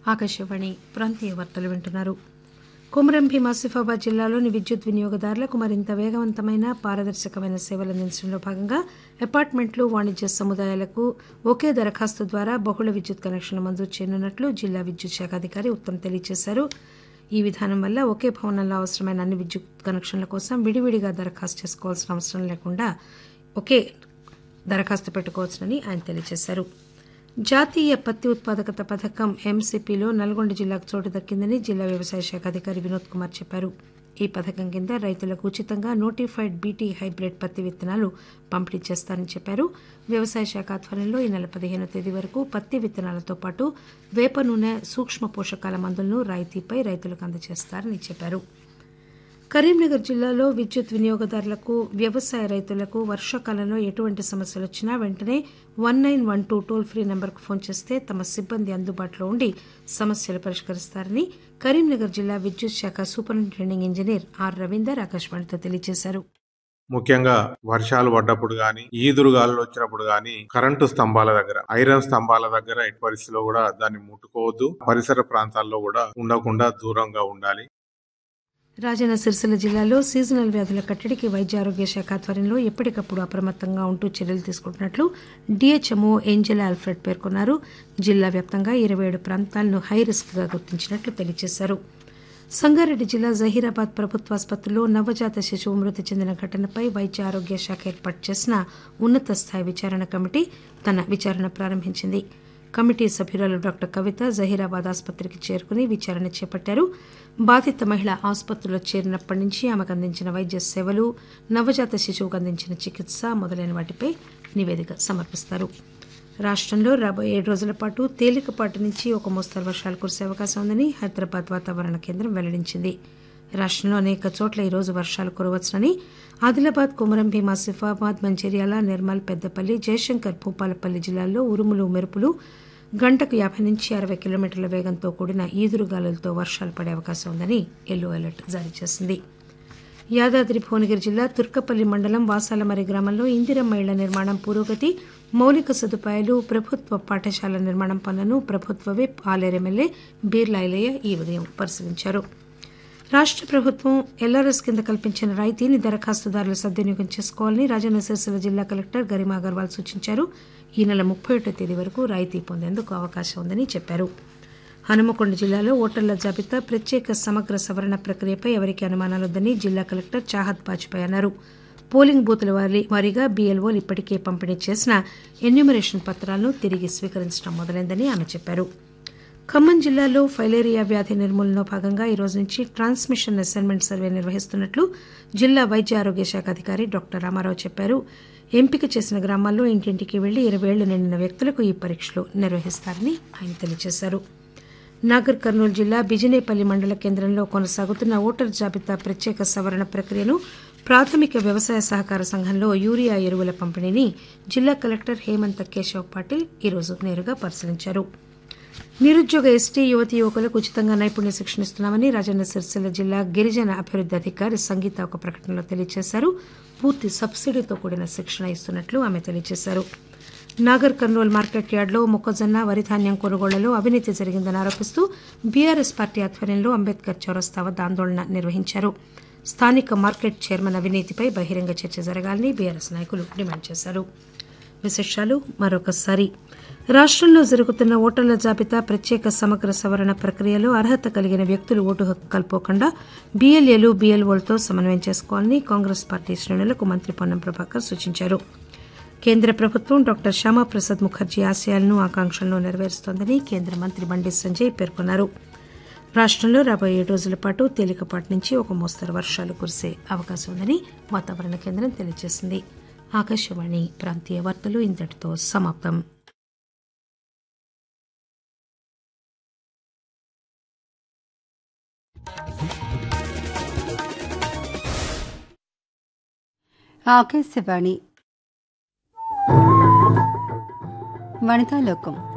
ఆకాశవాణి ప్రాంతీయ వార్తలు వింటున్నారు కొమరం భీం ఆసిఫాబాద్ జిల్లాలోని విద్యుత్ వినియోగదారులకు మరింత వేగవంతమైన పారదర్శకమైన సేవలు అందించడంలో భాగంగా అపార్ట్మెంట్లు వాణిజ్య సముదాయాలకు ఒకే దరఖాస్తు ద్వారా బహుళ విద్యుత్ కనెక్షన్లు మంజూరు చేయనున్నట్లు జిల్లా విద్యుత్ శాఖ అధికారి ఉత్తమ్ తెలియజేశారు ఈ విధానం వల్ల ఒకే భవనంలో అవసరమైన అన్ని విద్యుత్ కనెక్షన్ల కోసం విడివిడిగా దరఖాస్తు చేసుకోవాల్సిన అవసరం లేకుండా ఒకే దరఖాస్తు పెట్టుకోవచ్చునని ఆయన తెలియజేశారు జాతీయ పత్తి ఉత్పాదకత పథకం ఎంసీపీలో నల్గొండ జిల్లాకు చోటు దక్కిందని జిల్లా వ్యవసాయ శాఖ అధికారి వినోద్ కుమార్ చెప్పారు ఈ పథకం కింద రైతులకు ఉచితంగా నోటిఫైడ్ బీటీ హైబ్రిడ్ పత్తి విత్తనాలు పంపిణీ చేస్తారని చెప్పారు వ్యవసాయ శాఖ ఆధ్వర్యంలో ఈ నెల పదిహేనో తేదీ వరకు పత్తి విత్తనాలతో పాటు వేప నూనె సూక్ష్మ పోషకాల మందులను రాయితీపై రైతులకు అందజేస్తారని చెప్పారు కరీంనగర్ జిల్లాలో విద్యుత్ వినియోగదారులకు వ్యవసాయ రైతులకు వర్షాకాలంలో ఎటువంటి సమస్యలు వచ్చినా వెంటనే one nine one two toll free నెంబర్కు ఫోన్ చేస్తే తమ సిబ్బంది అందుబాటులో ఉండి సమస్యలు పరిష్కరిస్తారని కరీంనగర్ జిల్లా విద్యుత్ శాఖ సూపరింటెండింగ్ ఇంజనీర్ ఆర్ రవీందర్ ఆకాశవాణితో తెలియజేశారు ముఖ్యంగా వర్షాలు పడ్డప్పుడు గాని ఈదురుగాలు వచ్చినప్పుడు గాని కరెంటు స్తంభాల దగ్గర ఐరన్ స్తంభాల దగ్గర ఎట్టి పరిస్థితిలో కూడా దాన్ని ముట్టుకోవద్దు పరిసర ప్రాంతాల్లో కూడా ఉండకుండా దూరంగా ఉండాలి రాజన్న సిరిసిల్ల జిల్లాలో సీజనల్ వ్యాధుల కట్టడికి వైద్య ఆరోగ్య శాఖ ఆధ్వర్యంలో ఎప్పటికప్పుడు అప్రమత్తంగా ఉంటూ చర్యలు తీసుకుంటున్నట్లు డీహెచ్ఎంఓ ఏంజెలా ఆల్ఫ్రెడ్ పేర్కొన్నారు జిల్లా వ్యాప్తంగా ఇరవై ఏడు ప్రాంతాలను హై రిస్క్ గా గుర్తించినట్లు తెలియజేశారు సంగారెడ్డి జిల్లా జహీరాబాద్ ప్రభుత్వాసుపత్రిలో నవజాత శిశువు మృతి చెందిన ఘటనపై వైద్య ఆరోగ్య శాఖ ఏర్పాటు చేసిన ఉన్నత స్థాయి విచారణ కమిటీ తన విచారణ ప్రారంభించింది కమిటీ సభ్యురాలు డాక్టర్ కవిత జహీరాబాద్ ఆసుపత్రికి చేరుకుని విచారణ చేపట్టారు బాధిత మహిళ ఆసుపత్రిలో చేరినప్పటి నుంచి ఆమెకు అందించిన వైద్య సేవలు నవజాత శిశువుకు అందించిన చికిత్స మొదలైన వాటిపై నివేదిక సమర్పిస్తారు రాష్టంలో రాబోయే ఏడు రోజుల పాటు తేలికపాటి నుంచి ఒక మోస్తరు వర్షాలు కురిసే అవకాశం ఉందని హైదరాబాద్ వాతావరణ కేంద్రం వెల్లడించింది రాష్టంలో అనేక చోట్ల ఈరోజు వర్షాలు కురవచ్చునని ఆదిలాబాద్ కుమరం భీం ఆసిఫాబాద్ మంచిర్యాల నిర్మల్ పెద్దపల్లి జయశంకర్ భూపాలపల్లి జిల్లాల్లో ఉరుములు మెరుపులు గంటకు యాభై నుంచి అరవై కిలోమీటర్ల వేగంతో కూడిన ఈదురుగాలులతో వర్షాలు పడే అవకాశం ఉందని ఎల్లో అలర్ట్ జారీ చేసింది యాదాద్రి భువనగిరి జిల్లా తుర్కపల్లి మండలం వాసాలమరి గ్రామంలో ఇందిరమ్మ ఇళ్ల నిర్మాణం పురోగతి మౌలిక సదుపాయాలు ప్రభుత్వ పాఠశాల నిర్మాణం పనులను ప్రభుత్వ విప్ ఆలేరు ఎమ్మెల్యే బీర్లా ఐలయ్య ఈ ఉదయం పరిశీలించారు రాష్ట ప్రభుత్వం ఎల్ఆర్ఎస్ కింద కల్పించిన రాయితీని దరఖాస్తుదారులు సద్వినియోగం చేసుకోవాలని రాజన్న సిరిసిల్ల జిల్లా కలెక్టర్ గరిమా అగర్వాల్ సూచించారు ఈ నెల ముప్పై ఒకటో తేదీ వరకు రాయితీ పొందేందుకు అవకాశం ఉందని చెప్పారు హనుమకొండ జిల్లాలో ఓటర్ల జాబితా ప్రత్యేక సమగ్ర సవరణ ప్రక్రియపై ఎవరికీ అనుమానాలొద్దని జిల్లా కలెక్టర్ చాహత్ బాజ్పాయ్ అన్నారు పోలింగ్ బూతుల వారి వారీగా బీఎల్ఓలు ఇప్పటికే పంపిణీ చేసిన ఎన్యూమరేషన్ పత్రాలను తిరిగి స్వీకరించడం మొదలైందని ఆమె చెప్పారు ఖమ్మం జిల్లాలో ఫైలేరియా వ్యాధి నిర్మూలనలో భాగంగా ఈ రోజు నుంచి ట్రాన్స్మిషన్ అసైన్మెంట్ సర్వే నిర్వహిస్తున్నట్లు జిల్లా వైద్య ఆరోగ్య శాఖ అధికారి డాక్టర్ రామారావు చెప్పారు ఎంపిక చేసిన గ్రామాల్లో ఇంటింటికి వెళ్లి ఇరవై ఏళ్లు నిండిన వ్యక్తులకు ఈ పరీక్షలు నిర్వహిస్తారని ఆయన తెలియజేశారు నాగర్ కర్నూలు జిల్లా బిజినేపల్లి మండల కేంద్రంలో కొనసాగుతున్న ఓటర్ జాబితా ప్రత్యేక సవరణ ప్రక్రియను ప్రాథమిక వ్యవసాయ సహకార సంఘంలో యూరియా ఎరువుల పంపిణీని జిల్లా కలెక్టర్ హేమంత్ కేశవ్ పాటిల్ ఈరోజు నేరుగా పరిశీలించారు నిరుద్యోగ ఎస్టీ యువతి యువకులకు ఉచితంగా నైపుణ్య శిక్షణ ఇస్తున్నామని రాజన్న సిరిసిల్ల జిల్లా గిరిజన అభివృద్ది అధికారి సంగీత ఒక ప్రకటనలో తెలియజేశారు పూర్తి సబ్సిడీతో కూడిన శిక్షణ ఇస్తున్నట్లు ఆమె తెలియజేశారు నాగర్ కర్నూలు మార్కెట్ యార్డులో మొక్కజొన్న వరి ధాన్యం కొనుగోళ్లలో అవినీతి జరిగిందని ఆరోపిస్తూ బీఆర్ఎస్ పార్టీ ఆధ్వర్యంలో అంబేద్కర్ చౌరస్తా వద్ద ఆందోళన నిర్వహించారు స్థానిక మార్కెట్ చైర్మన్ అవినీతిపై బహిరంగ చర్చ జరగాలని బీఆర్ఎస్ నాయకులు డిమాండ్ చేశారు విశేషాలు మరొకసారి రాష్టంలో జరుగుతున్న ఓటర్ల జాబితా ప్రత్యేక సమగ్ర సవరణ ప్రక్రియలో అర్హత కలిగిన వ్యక్తులు ఓటు హక్కు కల్పోకుండా బీఎల్ఏలు బీఎల్ఓలతో సమన్వయం చేసుకోవాలని కాంగ్రెస్ పార్టీ శ్రేణులకు మంత్రి పొన్నం ప్రభాకర్ సూచించారు కేంద్ర ప్రభుత్వం డాక్టర్ శ్యామాప్రసాద్ ముఖర్జీ ఆశయాలను ఆకాంక్షలను నెరవేరుస్తోందని కేంద్ర మంత్రి బండి సంజయ్ పేర్కొన్నారు రాష్టంలో రాబోయే ఏడు రోజుల పాటు తేలికపాటి నుంచి ఒక మోస్తరు వర్షాలు కురిసే అవకాశం ఉందని వాతావరణ కేంద్రం తెలియజేసింది ఆకాశవాణి ప్రాంతీయ వార్తలు ఇంతటితో సమాప్తం ఆకాశవాణి వనితాలోకం